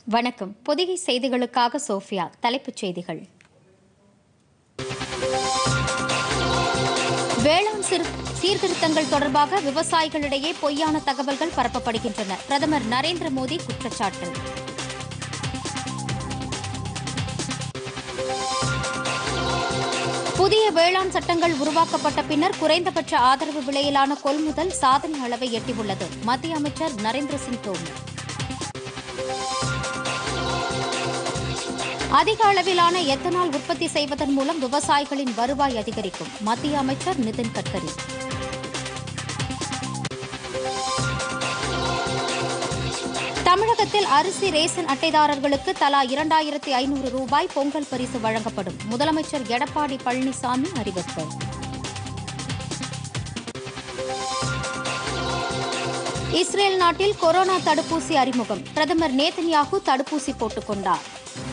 வணக்கம் பொதிகை செய்திகளுக்காக சோஃபியா தலைப்புச் செய்திகள் வேளாண் சிறு- சீர்திருத்தங்கள் தொடர்பாக விவசாயிகளிடையே பொய்யான தகவல்கள் பரப்பப்படுகின்றன பிரதமர் நரேந்திர மோடி குற்றச்சாட்டு புதிய வேளாண் சட்டங்கள் உருவாக்கப்பட்ட பின்னர் குறைந்தபட்ச ஆதரவு விலையிலான கொள்முதல் சாதனை அளவை எட்டியுள்ளது மத்திய அமைச்சர் நரேந்திர சிங் தோமர் அதிக அளவிலான எத்தனால் உற்பத்தி செய்வதன் மூலம் விவசாயிகளின் வருவாய் அதிகரிக்கும் மத்திய அமைச்சர் நிதின் கட்கரி தமிழகத்தில் அரிசி ரேஷன் அட்டைதாரர்களுக்கு தலா இரண்டாயிரத்தி ஐநூறு ரூபாய் பொங்கல் பரிசு வழங்கப்படும் முதலமைச்சர் எடப்பாடி பழனிசாமி அறிவிப்பு இஸ்ரேல் நாட்டில் கொரோனா தடுப்பூசி அறிமுகம் பிரதமர் நேதன்யாகு தடுப்பூசி போட்டுக் கொண்டார்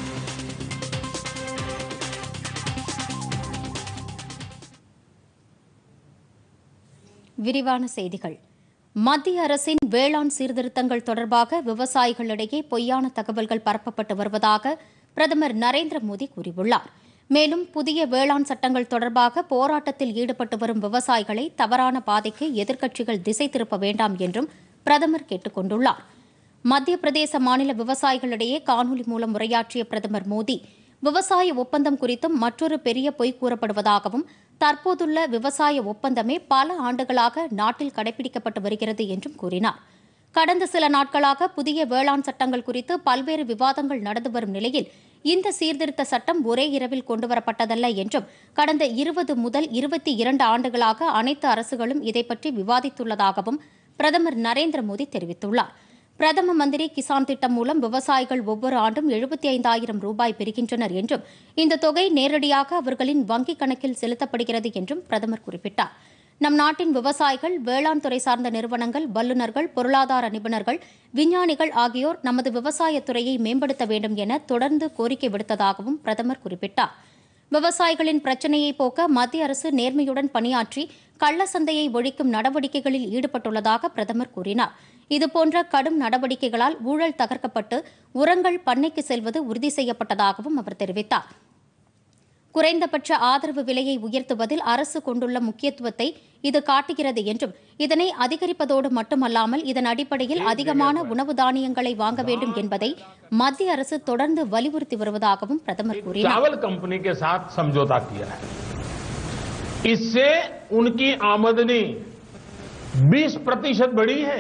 விரிவான செய்திகள் மத்திய அரசின் வேளாண் சீர்திருத்தங்கள் தொடர்பாக விவசாயிகளிடையே பொய்யான தகவல்கள் பரப்பப்பட்டு வருவதாக பிரதமர் நரேந்திர மோடி கூறியுள்ளார் மேலும் புதிய வேளாண் சட்டங்கள் தொடர்பாக போராட்டத்தில் ஈடுபட்டு வரும் விவசாயிகளை தவறான பாதைக்கு எதிர்க்கட்சிகள் திசை திருப்ப வேண்டாம் என்றும் பிரதமர் கேட்டுக் கொண்டுள்ளார் மத்திய பிரதேச மாநில விவசாயிகளிடையே காணொலி மூலம் உரையாற்றிய பிரதமர் மோடி விவசாய ஒப்பந்தம் குறித்தும் மற்றொரு பெரிய பொய் கூறப்படுவதாகவும் தற்போதுள்ள விவசாய ஒப்பந்தமே பல ஆண்டுகளாக நாட்டில் கடைபிடிக்கப்பட்டு வருகிறது என்றும் கூறினார் கடந்த சில நாட்களாக புதிய வேளாண் சட்டங்கள் குறித்து பல்வேறு விவாதங்கள் நடந்து வரும் நிலையில் இந்த சீர்திருத்த சட்டம் ஒரே இரவில் கொண்டுவரப்பட்டதல்ல என்றும் கடந்த இருபது முதல் இருபத்தி இரண்டு ஆண்டுகளாக அனைத்து அரசுகளும் இதை பற்றி விவாதித்துள்ளதாகவும் பிரதமர் நரேந்திர மோடி தெரிவித்துள்ளார் பிரதம மந்திரி கிசான் திட்டம் மூலம் விவசாயிகள் ஒவ்வொரு ஆண்டும் எழுபத்தி ஐந்தாயிரம் ரூபாய் பெறுகின்றனர் என்றும் இந்த தொகை நேரடியாக அவர்களின் வங்கிக் கணக்கில் செலுத்தப்படுகிறது என்றும் பிரதமர் குறிப்பிட்டார் நம் நாட்டின் விவசாயிகள் வேளாண் துறை சார்ந்த நிறுவனங்கள் வல்லுநர்கள் பொருளாதார நிபுணர்கள் விஞ்ஞானிகள் ஆகியோர் நமது விவசாயத் துறையை மேம்படுத்த வேண்டும் என தொடர்ந்து கோரிக்கை விடுத்ததாகவும் பிரதமர் குறிப்பிட்டார் விவசாயிகளின் பிரச்சினையை போக்க மத்திய அரசு நேர்மையுடன் பணியாற்றி கள்ள சந்தையை ஒழிக்கும் நடவடிக்கைகளில் ஈடுபட்டுள்ளதாக பிரதமர் கூறினார் இதுபோன்ற கடும் நடவடிக்கைகளால் ஊழல் தகர்க்கப்பட்டு உரங்கள் பண்ணைக்கு செல்வது உறுதி செய்யப்பட்டதாகவும் அவர் தெரிவித்தார் குறைந்தபட்ச ஆதரவு விலையை உயர்த்துவதில் அரசு கொண்டுள்ள முக்கியத்துவத்தை இது காட்டுகிறது என்றும் இதனை அதிகரிப்பதோடு மட்டுமல்லாமல் இதன் அடிப்படையில் அதிகமான உணவு தானியங்களை வாங்க வேண்டும் என்பதை மத்திய அரசு தொடர்ந்து வலியுறுத்தி வருவதாகவும் பிரதமர் கூறினார் चावल कंपनी के साथ समझौता किया है इससे उनकी आमदनी 20 प्रतिशत बढ़ी है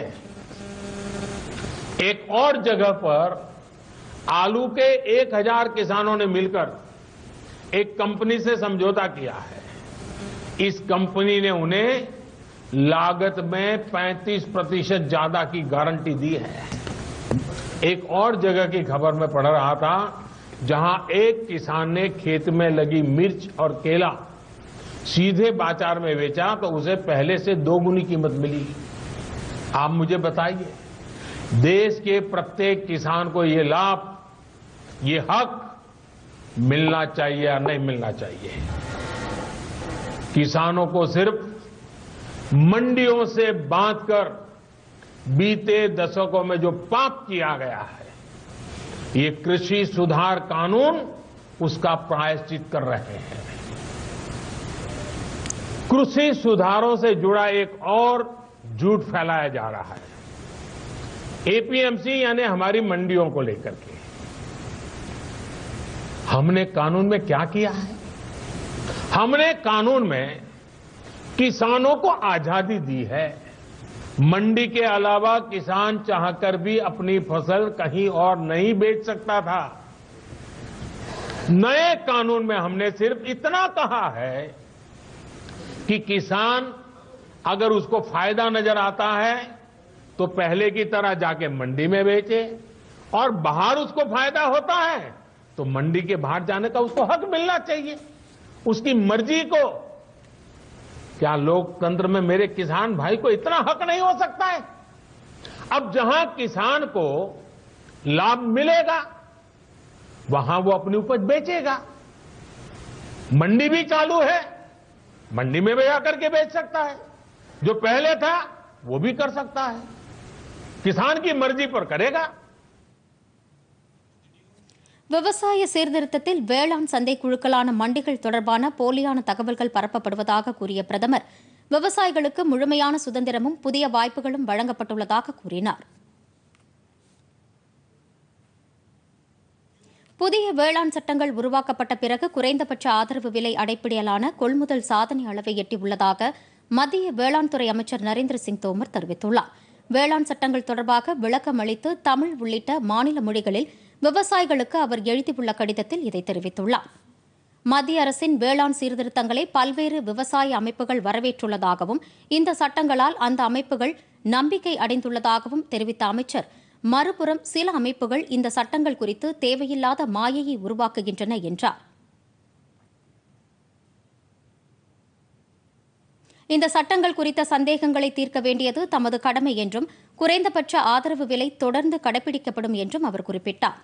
एक और जगह पर आलू के 1000 किसानों ने मिलकर एक कंपनी से समझौता किया है इस कंपनी ने उन्हें लागत में 35 प्रतिशत ज्यादा की गारंटी दी है एक और जगह की खबर में पढ़ रहा था जहां एक किसान ने खेत में लगी मिर्च और केला सीधे बाजार में बेचा तो उसे पहले से दो गुनी कीमत मिली आप मुझे बताइए देश के प्रत्येक किसान को ये लाभ ये हक मिलना चाहिए या नहीं मिलना चाहिए किसानों को सिर्फ मंडियों से बांधकर बीते दशकों में जो पाप किया गया है ये कृषि सुधार कानून उसका प्रायश्चित कर रहे हैं कृषि सुधारों से जुड़ा एक और झूठ फैलाया जा रहा है एपीएमसी यानी हमारी मंडियों को लेकर के हमने कानून में क्या किया है हमने कानून में किसानों को आजादी दी है मंडी के अलावा किसान चाहकर भी अपनी फसल कहीं और नहीं बेच सकता था नए कानून में हमने सिर्फ इतना कहा है कि किसान अगर उसको फायदा नजर आता है तो पहले की तरह जाके मंडी में बेचे और बाहर उसको फायदा होता है तो मंडी के बाहर जाने का उसको हक मिलना चाहिए उसकी मर्जी को क्या लोकतंत्र में मेरे किसान भाई को इतना हक नहीं हो सकता है अब जहां किसान को लाभ मिलेगा वहां वो अपनी उपज बेचेगा मंडी भी चालू है मंडी में भी आकर के बेच सकता है जो पहले था वो भी कर सकता है किसान की मर्जी पर करेगा விவசாய சீர்திருத்தத்தில் வேளாண் சந்தை குழுக்களான மண்டிகள் தொடர்பான போலியான தகவல்கள் பரப்பப்படுவதாக கூறிய பிரதமர் விவசாயிகளுக்கு முழுமையான சுதந்திரமும் புதிய வாய்ப்புகளும் வழங்கப்பட்டுள்ளதாக கூறினார் புதிய வேளாண் சட்டங்கள் உருவாக்கப்பட்ட பிறகு குறைந்தபட்ச ஆதரவு விலை அடிப்படையிலான கொள்முதல் சாதனை அளவை எட்டியுள்ளதாக மத்திய வேளாண் துறை அமைச்சர் நரேந்திர சிங் தோமர் தெரிவித்துள்ளார் வேளாண் சட்டங்கள் தொடர்பாக விளக்கம் அளித்து தமிழ் உள்ளிட்ட மாநில மொழிகளில் விவசாயிகளுக்கு அவர் எழுதியுள்ள கடிதத்தில் இதை தெரிவித்துள்ளார் மத்திய அரசின் வேளாண் சீர்திருத்தங்களை பல்வேறு விவசாய அமைப்புகள் வரவேற்றுள்ளதாகவும் இந்த சட்டங்களால் அந்த அமைப்புகள் நம்பிக்கை அடைந்துள்ளதாகவும் தெரிவித்த அமைச்சர் மறுபுறம் சில அமைப்புகள் இந்த சட்டங்கள் குறித்து தேவையில்லாத மாயையை உருவாக்குகின்றன என்றார் இந்த சட்டங்கள் குறித்த சந்தேகங்களை தீர்க்க வேண்டியது தமது கடமை என்றும் குறைந்தபட்ச ஆதரவு விலை தொடர்ந்து கடைபிடிக்கப்படும் என்றும் அவர் குறிப்பிட்டார்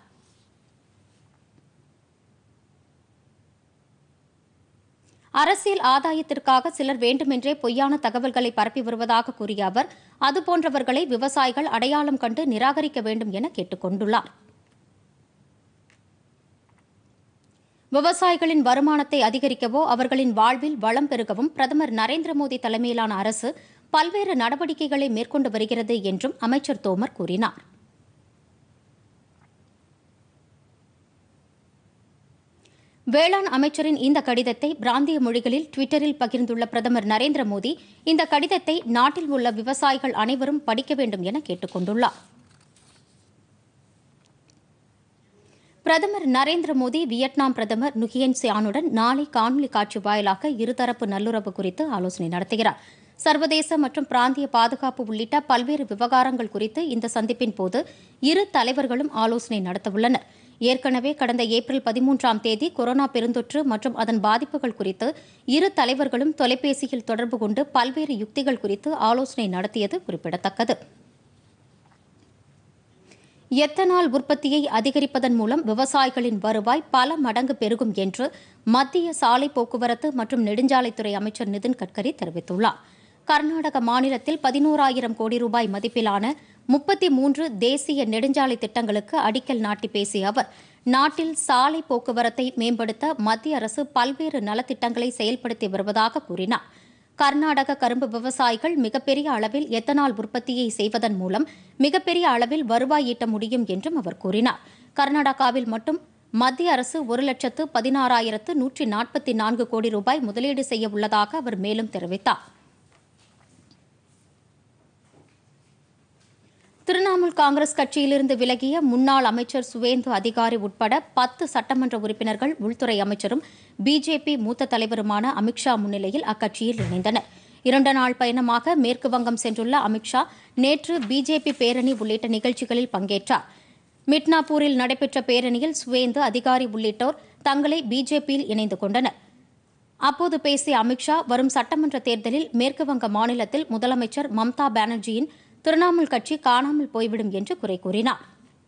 அரசியல் ஆதாயத்திற்காக சிலர் வேண்டுமென்றே பொய்யான தகவல்களை பரப்பி வருவதாக கூறிய அவர் அதுபோன்றவர்களை விவசாயிகள் அடையாளம் கண்டு நிராகரிக்க வேண்டும் என கேட்டுக் கொண்டுள்ளார் விவசாயிகளின் வருமானத்தை அதிகரிக்கவோ அவர்களின் வாழ்வில் வளம் பெருகவும் பிரதமர் நரேந்திர மோடி தலைமையிலான அரசு பல்வேறு நடவடிக்கைகளை மேற்கொண்டு வருகிறது என்றும் அமைச்சர் தோமர் கூறினார் வேளாண் அமைச்சரின் இந்த கடிதத்தை பிராந்திய மொழிகளில் டுவிட்டரில் பகிர்ந்துள்ள பிரதமர் நரேந்திர மோடி இந்த கடிதத்தை நாட்டில் உள்ள விவசாயிகள் அனைவரும் படிக்க வேண்டும் என கேட்டுக் கொண்டுள்ளார் பிரதமர் நரேந்திர மோடி வியட்நாம் பிரதமர் நுகியன் சியானுடன் நாளை காணொலி காட்சி வாயிலாக இருதரப்பு நல்லுறவு குறித்து ஆலோசனை நடத்துகிறார் சர்வதேச மற்றும் பிராந்திய பாதுகாப்பு உள்ளிட்ட பல்வேறு விவகாரங்கள் குறித்து இந்த சந்திப்பின் போது இரு தலைவர்களும் ஆலோசனை நடத்தவுள்ளனர் ஏற்கனவே கடந்த ஏப்ரல் பதிமூன்றாம் தேதி கொரோனா பெருந்தொற்று மற்றும் அதன் பாதிப்புகள் குறித்து இரு தலைவர்களும் தொலைபேசியில் தொடர்பு கொண்டு பல்வேறு யுக்திகள் குறித்து ஆலோசனை நடத்தியது குறிப்பிடத்தக்கது எத்தனால் உற்பத்தியை அதிகரிப்பதன் மூலம் விவசாயிகளின் வருவாய் பல மடங்கு பெருகும் என்று மத்திய சாலை போக்குவரத்து மற்றும் நெடுஞ்சாலைத்துறை அமைச்சர் நிதின் கட்கரி தெரிவித்துள்ளார் கர்நாடக மாநிலத்தில் பதினோராயிரம் கோடி ரூபாய் மதிப்பிலான முப்பத்தி மூன்று தேசிய நெடுஞ்சாலை திட்டங்களுக்கு அடிக்கல் நாட்டி பேசிய அவர் நாட்டில் சாலை போக்குவரத்தை மேம்படுத்த மத்திய அரசு பல்வேறு நலத்திட்டங்களை செயல்படுத்தி வருவதாக கூறினார் கர்நாடக கரும்பு விவசாயிகள் மிகப்பெரிய அளவில் எத்தனால் உற்பத்தியை செய்வதன் மூலம் மிகப்பெரிய அளவில் வருவாய் ஈட்ட முடியும் என்றும் அவர் கூறினார் கர்நாடகாவில் மட்டும் மத்திய அரசு ஒரு லட்சத்து பதினாறாயிரத்து நூற்றி நாற்பத்தி நான்கு கோடி ரூபாய் முதலீடு செய்ய உள்ளதாக அவர் மேலும் தெரிவித்தார் திரிணாமுல் காங்கிரஸ் கட்சியிலிருந்து விலகிய முன்னாள் அமைச்சர் சுவேந்து அதிகாரி உட்பட பத்து சட்டமன்ற உறுப்பினர்கள் உள்துறை அமைச்சரும் பிஜேபி மூத்த தலைவருமான அமித்ஷா முன்னிலையில் அக்கட்சியில் இணைந்தனர் இரண்டு நாள் பயணமாக மேற்கு வங்கம் சென்றுள்ள அமித்ஷா நேற்று பிஜேபி பேரணி உள்ளிட்ட நிகழ்ச்சிகளில் பங்கேற்றார் மிட்னாப்பூரில் நடைபெற்ற பேரணியில் சுவேந்து அதிகாரி உள்ளிட்டோர் தங்களை பிஜேபியில் இணைந்து கொண்டனர் அப்போது பேசிய அமித்ஷா வரும் சட்டமன்ற தேர்தலில் மேற்குவங்க மாநிலத்தில் முதலமைச்சர் மம்தா பானர்ஜியின் திரிணாமுல் கட்சி காணாமல் போய்விடும் என்று குறை கூறினார்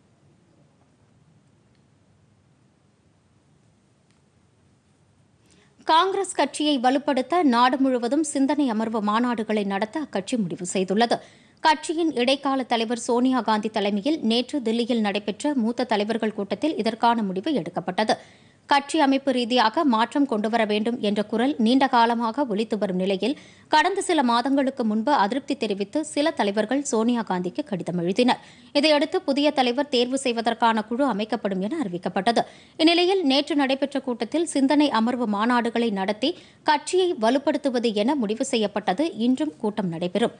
காங்கிரஸ் கட்சியை வலுப்படுத்த நாடு முழுவதும் சிந்தனை அமர்வு மாநாடுகளை நடத்த அக்கட்சி முடிவு செய்துள்ளது கட்சியின் இடைக்கால தலைவர் சோனியா காந்தி தலைமையில் நேற்று தில்லியில் நடைபெற்ற மூத்த தலைவர்கள் கூட்டத்தில் இதற்கான முடிவு எடுக்கப்பட்டது கட்சி அமைப்பு ரீதியாக மாற்றம் கொண்டுவர வேண்டும் என்ற குரல் நீண்ட காலமாக ஒலித்து வரும் நிலையில் கடந்த சில மாதங்களுக்கு முன்பு அதிருப்தி தெரிவித்து சில தலைவர்கள் சோனியா காந்திக்கு கடிதம் எழுதினர் இதையடுத்து புதிய தலைவர் தேர்வு செய்வதற்கான குழு அமைக்கப்படும் என அறிவிக்கப்பட்டது இந்நிலையில் நேற்று நடைபெற்ற கூட்டத்தில் சிந்தனை அமர்வு மாநாடுகளை நடத்தி கட்சியை வலுப்படுத்துவது என முடிவு செய்யப்பட்டது இன்றும் கூட்டம் நடைபெறும்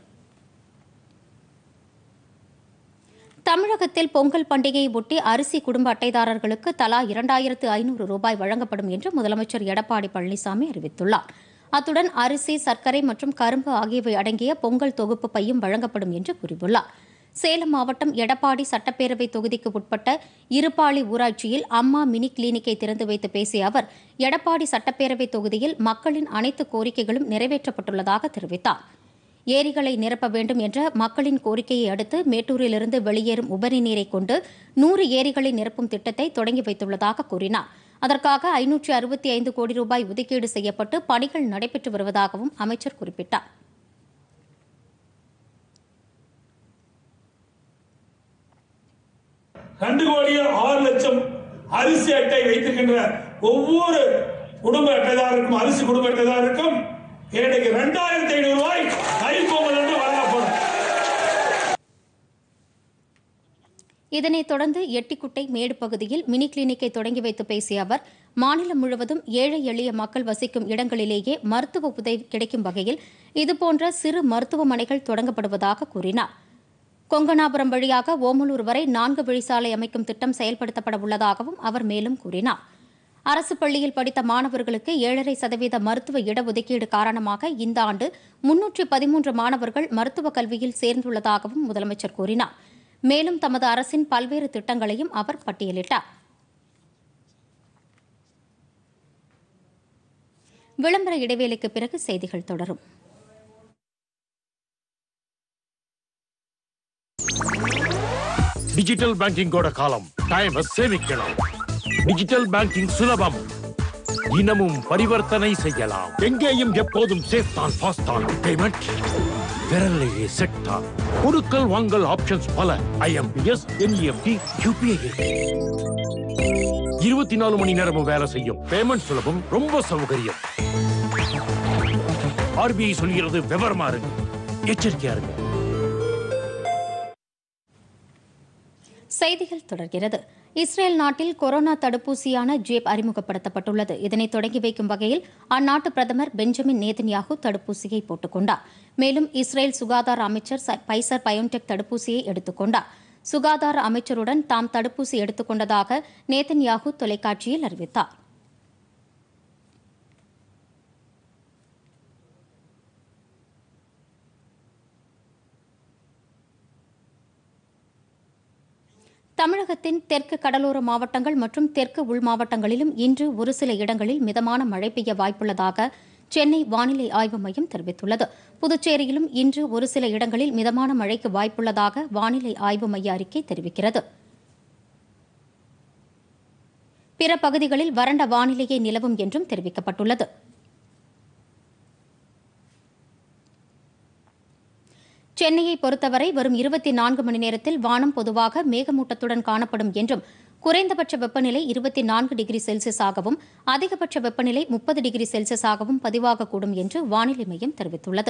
தமிழகத்தில் பொங்கல் பண்டிகையை ஒட்டி அரிசி குடும்ப அட்டைதாரர்களுக்கு தலா இரண்டாயிரத்து ஐநூறு ரூபாய் வழங்கப்படும் என்று முதலமைச்சர் எடப்பாடி பழனிசாமி அறிவித்துள்ளார் அத்துடன் அரிசி சர்க்கரை மற்றும் கரும்பு ஆகியவை அடங்கிய பொங்கல் தொகுப்பு பையும் வழங்கப்படும் என்று கூறியுள்ளார் சேலம் மாவட்டம் எடப்பாடி சட்டப்பேரவை தொகுதிக்கு உட்பட்ட இருப்பாளி ஊராட்சியில் அம்மா மினி கிளினிக்கை திறந்து வைத்து பேசிய அவர் எடப்பாடி சட்டப்பேரவை தொகுதியில் மக்களின் அனைத்து கோரிக்கைகளும் நிறைவேற்றப்பட்டுள்ளதாக தெரிவித்தார் ஏரிகளை நிரப்ப வேண்டும் என்ற மக்களின் கோரிக்கையை அடுத்து மேட்டூரிலிருந்து வெளியேறும் உபரி நீரை கொண்டு நூறு ஏரிகளை நிரப்பும் திட்டத்தை தொடங்கி வைத்துள்ளதாக கூறினார் அதற்காக ஐநூற்றி அறுபத்தி ஐந்து கோடி ரூபாய் ஒதுக்கீடு செய்யப்பட்டு பணிகள் நடைபெற்று வருவதாகவும் அமைச்சர் குறிப்பிட்டார் ரெண்டு கோடியே ஆறு லட்சம் அரிசி அட்டை வைத்திருக்கின்ற ஒவ்வொரு குடும்ப அட்டைதாரருக்கும் அரிசி குடும்ப அட்டைதாரருக்கும் இன்னைக்கு ரெண்டாயிரத்தி ஐநூறு ரூபாய் கைப்பொங்கல் என்று வழங்கப்படும் இதனைத் தொடர்ந்து எட்டிக்குட்டை மேடு பகுதியில் மினி கிளினிக்கை தொடங்கி வைத்து பேசிய அவர் மாநிலம் முழுவதும் ஏழை எளிய மக்கள் வசிக்கும் இடங்களிலேயே மருத்துவ உதவி கிடைக்கும் வகையில் இதுபோன்ற சிறு மருத்துவமனைகள் தொடங்கப்படுவதாக கூறினார் கொங்கனாபுரம் வழியாக ஓமலூர் வரை நான்கு வழிசாலை அமைக்கும் திட்டம் செயல்படுத்தப்பட உள்ளதாகவும் அவர் மேலும் கூறினார் அரசு பள்ளியில் படித்த மாணவர்களுக்கு ஏழரை சதவீத மருத்துவ இடஒதுக்கீடு காரணமாக இந்த ஆண்டு முன்னூற்றி பதிமூன்று மாணவர்கள் மருத்துவக் கல்வியில் சேர்ந்துள்ளதாகவும் முதலமைச்சர் கூறினார் மேலும் தமது அரசின் பல்வேறு திட்டங்களையும் அவர் பட்டியலிட்டார் விளம்பர இடைவேளைக்கு பிறகு செய்திகள் தொடரும் டிஜிட்டல் பேங்கிங் கூட காலம் டைம் சேமிக்கலாம் டிஜிட்டல் பேங்கிங் சுலபம் தினமும் பரிவர்த்தனை செய்யலாம் எங்கேயும் எப்போதும் சேஃப் தான் ஃபாஸ்ட் தான் பேமெண்ட் விரலிலேயே செட் தான் கொடுக்கல் வாங்கல் ஆப்ஷன்ஸ் பல ஐஎம்பிஎஸ் என்இஎஃப்டி யூபிஐ இருபத்தி நாலு மணி நேரமும் வேலை செய்யும் பேமெண்ட் சுலபம் ரொம்ப சௌகரியம் ஆர்பிஐ சொல்கிறது விவரமா இருங்க எச்சரிக்கையா இருங்க செய்திகள் தொடர்கிறது இஸ்ரேல் நாட்டில் கொரோனா தடுப்பூசியான ஜேப் அறிமுகப்படுத்தப்பட்டுள்ளது இதனை தொடங்கி வைக்கும் வகையில் அந்நாட்டு பிரதமர் பெஞ்சமின் நேதன்யாகு தடுப்பூசியை போட்டுக் கொண்டார் மேலும் இஸ்ரேல் சுகாதார அமைச்சர் ச- பைசர் பயோன்டெக் தடுப்பூசியை எடுத்துக் கொண்டார் சுகாதார அமைச்சருடன் தாம் தடுப்பூசி எடுத்துக் கொண்டதாக நேதன்யாகு தொலைக்காட்சியில் அறிவித்தார் தமிழகத்தின் தெற்கு கடலோர மாவட்டங்கள் மற்றும் தெற்கு உள் மாவட்டங்களிலும் இன்று ஒரு சில இடங்களில் மிதமான மழை பெய்ய வாய்ப்புள்ளதாக சென்னை வானிலை ஆய்வு மையம் தெரிவித்துள்ளது புதுச்சேரியிலும் இன்று ஒரு சில இடங்களில் மிதமான மழைக்கு வாய்ப்புள்ளதாக வானிலை ஆய்வு மைய அறிக்கை தெரிவிக்கிறது பிற பகுதிகளில் வறண்ட வானிலையே நிலவும் என்றும் தெரிவிக்கப்பட்டுள்ளது சென்னையை பொறுத்தவரை வரும் இருபத்தி நான்கு மணி நேரத்தில் வானம் பொதுவாக மேகமூட்டத்துடன் காணப்படும் என்றும் குறைந்தபட்ச வெப்பநிலை இருபத்தி நான்கு டிகிரி செல்சியஸாகவும் அதிகபட்ச வெப்பநிலை முப்பது டிகிரி செல்சியஸாகவும் பதிவாகக்கூடும் என்று வானிலை மையம் தெரிவித்துள்ளது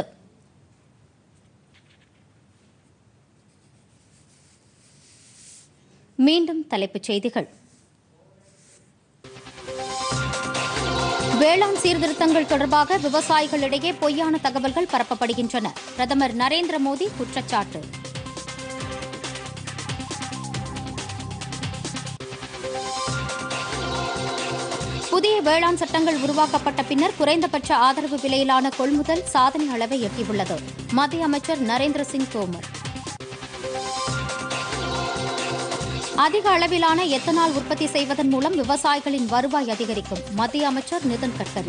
மீண்டும் தலைப்புச் செய்திகள் வேளாண் சீர்திருத்தங்கள் தொடர்பாக விவசாயிகளிடையே பொய்யான தகவல்கள் பரப்பப்படுகின்றன பிரதமர் நரேந்திர மோடி குற்றச்சாட்டு புதிய வேளாண் சட்டங்கள் உருவாக்கப்பட்ட பின்னர் குறைந்தபட்ச ஆதரவு விலையிலான கொள்முதல் சாதனை அளவை எட்டியுள்ளது மத்திய அமைச்சர் நரேந்திர சிங் தோமர் அதிக அளவிலான எத்தனால் உற்பத்தி செய்வதன் மூலம் விவசாயிகளின் வருவாய் அதிகரிக்கும் மத்திய அமைச்சர் நிதின் கட்கரி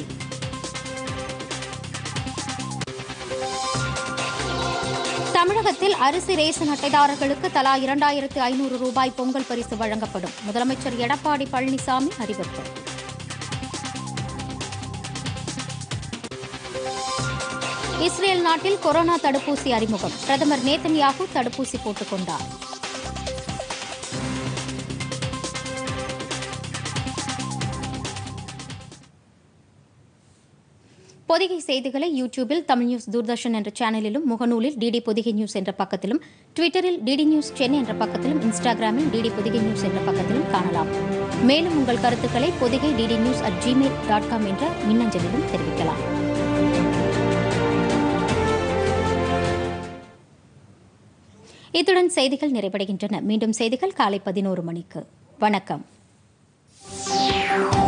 தமிழகத்தில் அரிசி ரேஷன் அட்டைதாரர்களுக்கு தலா இரண்டாயிரத்து ஐநூறு ரூபாய் பொங்கல் பரிசு வழங்கப்படும் முதலமைச்சர் எடப்பாடி பழனிசாமி அறிவிப்பு இஸ்ரேல் நாட்டில் கொரோனா தடுப்பூசி அறிமுகம் பிரதமர் நேதன்யாகு தடுப்பூசி போட்டுக் கொண்டார் பொதிகை செய்திகளை யூடியூபில் தமிழ் நியூஸ் தூர்தர்ஷன் என்ற சேனலிலும் முகநூலில் டிடி பொதிகை நியூஸ் என்ற பக்கத்திலும் ட்விட்டரில் டிடி நியூஸ் சென்னை என்ற பக்கத்திலும் இன்ஸ்டாகிராமில் டிடி பொதிகை நியூஸ் என்ற பக்கத்திலும் காணலாம் மேலும் உங்கள் கருத்துக்களை Podhigai DD news at Gmail dot com என்ற மின்னஞ்சலிலும் தெரிவிக்கலாம் இத்துடன் செய்திகள் நிறைவடைகின்றன மீண்டும் செய்திகள் காலை பதினோரு மணிக்கு வணக்கம்